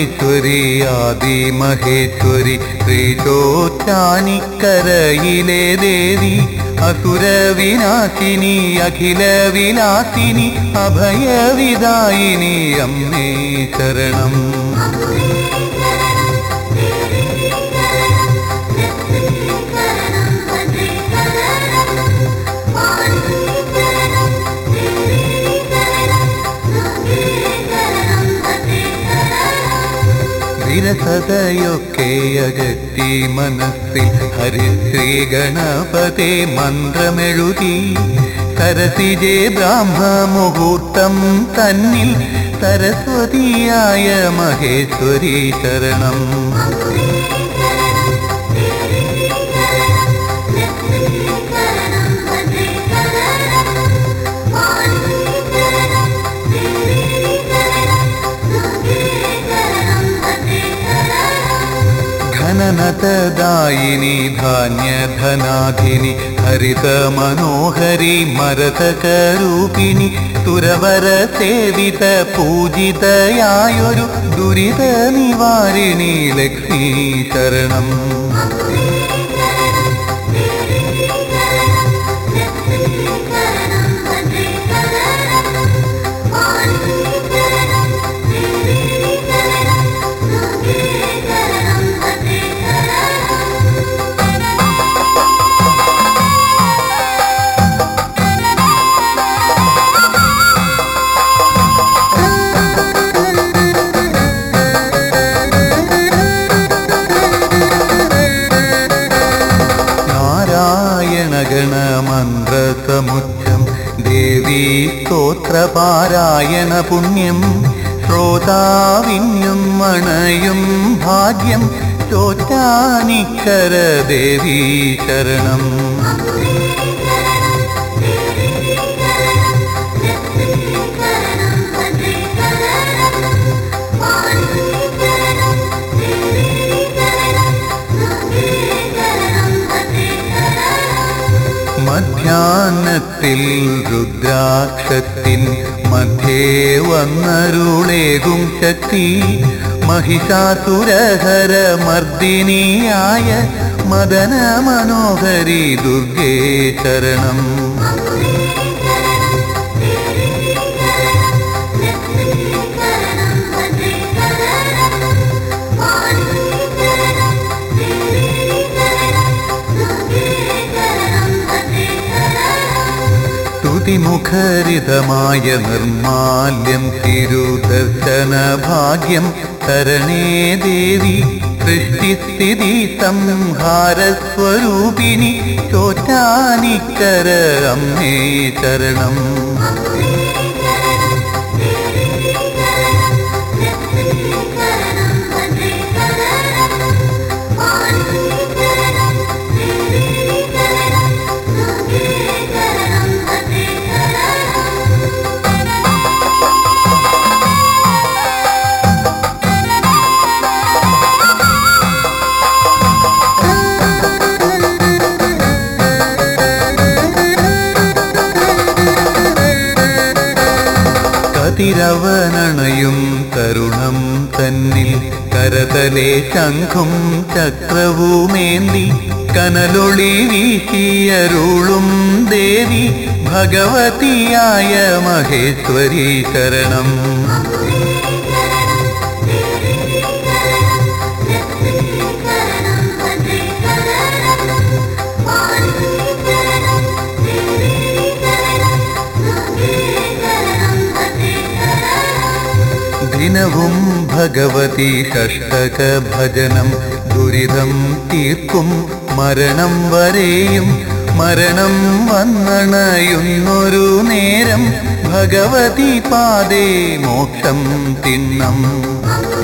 മഹേശ്വരി ആദിമഹേശ്വരി ശ്രീചോറ്റാനിക്കരയിലെ ദേവി അസുരവിനാശിനി അഖില വിലാസിനി അഭയവിദായിനി അമ്മേ ശരണം വിരസതയൊക്കെ അകറ്റി മനസ്സിൽ ഹരിശ്രീ ഗണപതേ മന്ത്രമെഴുതി സരസിജേ ബ്രാഹ്മ മുഹൂർത്തം തന്നിൽ സരസ്വതിയായ മഹേശ്വരി ശരണം ഘനനതദായിനി ധാന്യധനാധിനി ഹരിത മനോഹരി മരതകരൂപിണി തുരവര സേവിത പൂജിതയായൊരു ദുരിത നിവാരിണി ലക്ഷ്മീ ശരണം നാരായണഗണമന്ത്രസമുച്ചം ദേവീ സ്തോത്രപാരായണ പുണ്യം ശ്രോതാവിന്യം മണയും ഭാഗ്യം ചോറ്റാനിക്കര ദേവീ ശരണം മധ്യാഹ്നത്തിൽ രുദ്രാക്ഷത്തിൻ മധ്യേ വന്നരുളേകും ശക്തി മഹിഷാസുരഹര മർദിനിയായ മദന മനോഹരി ദുർഗേ ശരണം സ്തുതിമുഖരിതമായ നിർമാല്യം തിരുദർശന ഭാഗ്യം തരണേ ദേവി സൃഷ്ടിസ്ഥിതി സംഹാരസ്വരൂപിണി ചോറ്റാനിക്കര അമ്മേ ശരണം കതിരവനണയും തരുണം തന്നിൽ കരതലെ ശംഖും ചക്രവുമേന്തി കനലൊളി വീശിയരുളും ദേവി ഭഗവതിയായ മഹേശ്വരി ശരണം ദിനവും ഭഗവതി ഷഷ്ടക ഭജനം ദുരിതം തീർക്കും മരണം വരെയും മരണം വന്നണയുന്നൊരു നേരം ഭഗവതി പാതേ മോക്ഷം തിണ്ണം